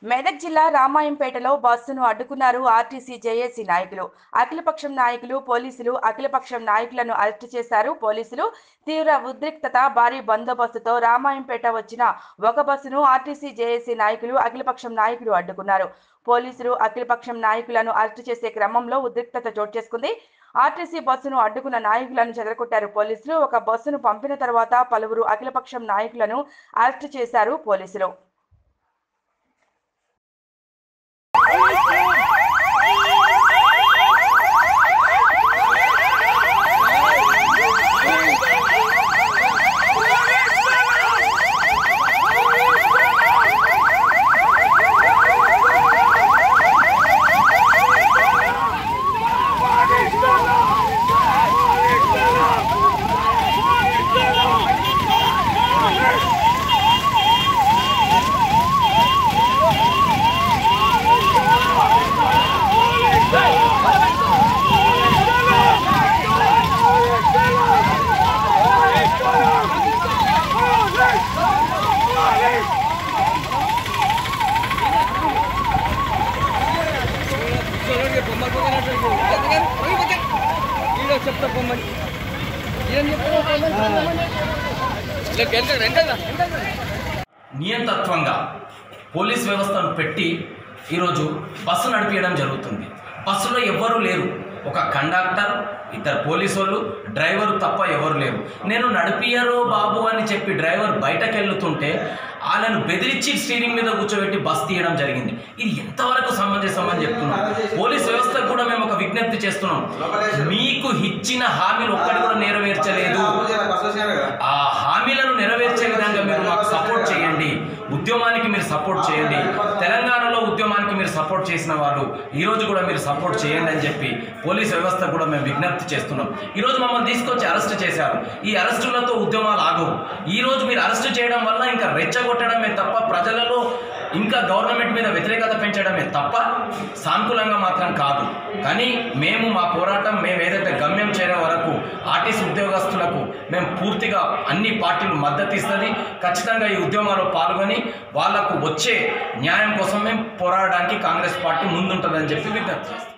మెదక్ జిల్లా రామాయంపేటలో బస్సును అడ్డుకున్నారు ఆర్టీసీ జేఏసీ నాయకులు అఖిలపక్షం నాయకులు పోలీసులు అఖిలపక్షం నాయకులను అరెస్టు చేశారు పోలీసులు తీవ్ర ఉద్రిక్తత భారీ బందోబస్తుతో రామాయంపేట వచ్చిన ఒక బస్సును ఆర్టీసీ జేఏసీ నాయకులు అఖిలపక్షం నాయకులు అడ్డుకున్నారు పోలీసులు అఖిలపక్షం నాయకులను అరెస్టు చేసే క్రమంలో ఉద్రిక్తత చోటు చేసుకుంది ఆర్టీసీ బస్సును అడ్డుకున్న నాయకులను చెదరగొట్టారు పోలీసులు ఒక బస్సును పంపిన తర్వాత పలువురు అఖిలపక్షం నాయకులను అరెస్టు చేశారు పోలీసులు చెప్తా పొమ్మని ఏం చెప్తాను నియంతత్వంగా పోలీస్ వ్యవస్థను పెట్టి ఈరోజు బస్సు నడిపించడం జరుగుతుంది బస్సులో ఎవ్వరూ లేరు ఒక కండక్టర్ ఇద్దరు పోలీసు వాళ్ళు డ్రైవర్ తప్ప ఎవరు లేరు నేను నడిపియరు బాబు అని చెప్పి డ్రైవర్ బయటకు వెళ్తుంటే వాళ్ళను బెదిరించి స్టీరింగ్ మీద కూర్చోబెట్టి బస్ తీయడం జరిగింది ఇది ఎంతవరకు సమంజసం అని చెప్తున్నాం పోలీస్ వ్యవస్థకు కూడా మేము ఒక విజ్ఞప్తి చేస్తున్నాం మీకు ఇచ్చిన హామీలు ఒక్కటి కూడా నెరవేర్చలేదు ఆ హామీలను నెరవేర్చే విధంగా మీరు మాకు సపోర్ట్ చేయండి ఉద్యమానికి మీరు సపోర్ట్ చేయండి తెలంగాణలో ఉద్యమానికి మీరు సపోర్ట్ చేసిన వాళ్ళు ఈ రోజు కూడా మీరు సపోర్ట్ చేయండి అని చెప్పి పోలీస్ వ్యవస్థ కూడా మేము విజ్ఞప్తి చేస్తున్నాం ఈ రోజు మమ్మల్ని తీసుకొచ్చి అరెస్ట్ చేశారు ఈ అరెస్టులతో ఉద్యమాలు ఆగవు ఈ రోజు మీరు అరెస్ట్ చేయడం వల్ల ఇంకా రెచ్చగొట్టడమే తప్ప ప్రజలలో ఇంకా గవర్నమెంట్ మీద వ్యతిరేకత పెంచడమే తప్ప సానుకూలంగా మాత్రం కాదు కానీ మేము మా పోరాటం మేము ఏదైతే గమ్యం చేరే వరకు ఆర్టీసీ ఉద్యోగస్తులకు మేము పూర్తిగా అన్ని పార్టీలు మద్దతు ఇస్తుంది ఖచ్చితంగా ఈ ఉద్యమాల్లో పాల్గొని వాళ్లకు వచ్చే న్యాయం కోసం మేము పోరాడడానికి కాంగ్రెస్ పార్టీ ముందుంటుందని చెప్పి విజ్ఞప్తి చేస్తాం